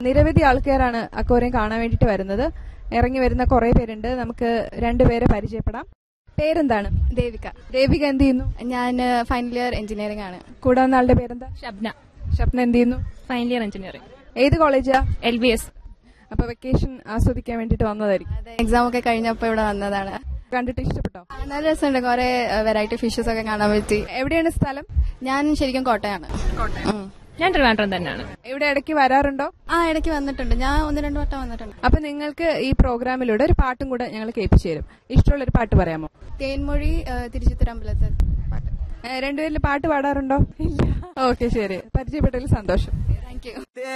നിരവധി ആൾക്കാരാണ് അക്വേറിയം കാണാൻ വേണ്ടിയിട്ട് വരുന്നത് ഇറങ്ങി വരുന്ന കുറെ പേരുണ്ട് നമുക്ക് രണ്ടുപേരെ പരിചയപ്പെടാം പേരെന്താണ് ദേവിക ദേവിക എന്ത് ചെയ്യുന്നു ഞാൻ ഫൈനൽ ഇയർ എഞ്ചിനീയറിംഗ് ആണ് കൂടെ വന്ന ആളുടെ പേരെന്താ ഷബ്ന ഷപ്ന എന്ത് ചെയ്യുന്നു ഫൈനൽ ഇയർ എഞ്ചിനീയറിംഗ് ഏത് കോളേജാ എൽ ബി എസ് അപ്പൊ വെക്കേഷൻ ആസ്വദിക്കാൻ വേണ്ടിയിട്ട് വന്നതായിരിക്കും എക്സാം ഒക്കെ കഴിഞ്ഞപ്പോ ഇവിടെ വന്നതാണ് കണ്ടിട്ട് ഇഷ്ടപ്പെട്ടോ നല്ല രസമുണ്ട് കുറെ വെറൈറ്റി ഫിഷസ് ഒക്കെ കാണാൻ പറ്റി എവിടെയാണ് സ്ഥലം ഞാൻ ശരിക്കും കോട്ടയാണ് ഉം. ഞാൻ ട്രിവാൻഡ്രം തന്നെയാണ് ഇവിടെ ഇടയ്ക്ക് വരാറുണ്ടോ ആ ഇടയ്ക്ക് വന്നിട്ടുണ്ട് ഞാൻ ഒന്ന് രണ്ട് വട്ടം വന്നിട്ടുണ്ട് അപ്പൊ നിങ്ങൾക്ക് ഈ പ്രോഗ്രാമിലൂടെ ഒരു പാട്ടും കൂടെ ഞങ്ങൾ കേൾപ്പിച്ചു തരും ഇഷ്ടമുള്ള ഒരു പാട്ട് പറയാമോ തേൻമൊഴി തിരുച്ചിത്തരമ്പലത്തെ പാട്ട് ഏ, രണ്ടുപേരിൽ പാട്ട് പാടാറുണ്ടോ ഇല്ല ഓക്കെ ശരി പരിചയപ്പെട്ടതിൽ സന്തോഷം താങ്ക് യു